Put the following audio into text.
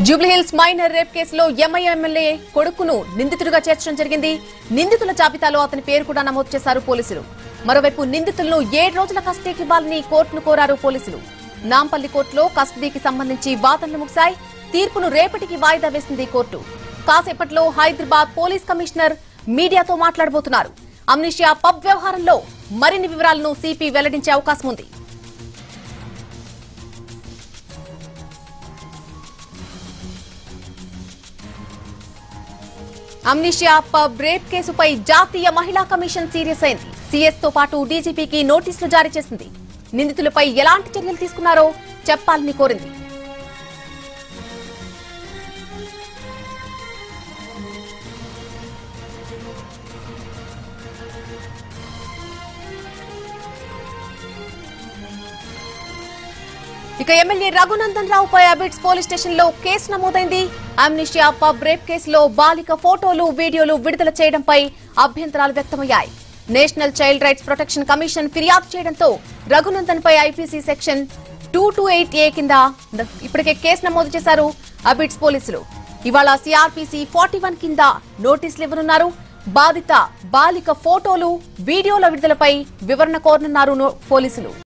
Jubilee Hills minor rape కేసులో MIM MLA కొడుకును నిందితుడిగా చేర్చడం జరిగింది నిందితుల జాబితాలో అతని పేరు కూడా నమోదు చేశారు పోలీసులు మరోవైపు నిందితులను ఏడు రోజుల కస్టడీకి ఇవ్వాలని కోర్టును కోరారు పోలీసులు నాంపల్లి కోర్టులో కస్టడీకి సంబంధించి వాదనలు ముగిశాయి తీర్పును రేపటికి వాయిదా వేసింది కోర్టు కాసేపట్లో హైదరాబాద్ పోలీస్ కమిషనర్ మీడియాతో మాట్లాడబోతున్నారు అమ్నిషియా పబ్ వ్యవహారంలో మరిన్ని వివరాలను సిపి వెల్లడించే అవకాశం ఉంది అమ్నిషియా పబ్ రేప్ కేసుపై జాతీయ మహిళా కమిషన్ సీరియస్ అయింది సీఎస్ తో పాటు డీజీపీకి నోటీసులు జారీ చేసింది నిందితులపై ఎలాంటి చర్యలు తీసుకున్నారో చెప్పాలని కోరింది ఇక ఎమ్మెల్యే రఘునందన్ రావుపై అబిడ్స్ పోలీస్ స్టేషన్ లో కేసు నమోదైంది అమ్నిషియా పబ్ రేప్ కేసులో బాలిక ఫోటోలు వీడియోలు విడుదల చేయడంపై అభ్యంతరాలు వ్యక్తమయ్యాయి national child rights protection commission ఫిర్యాదు చేయడంతో రఘునందన్ పై IPC section two two eight A కింద ఇప్పటికే కేసు నమోదు చేశారు అబిడ్స్ పోలీసులు ఇవాళ సిఆర్పిసి ఫార్టీ వన్ కింద నోటీసులు ఇవ్వనున్నారు బాధిత బాలిక ఫోటోలు వీడియోల విడుదలపై వివరణ కోరనున్నారు నో- పోలీసులు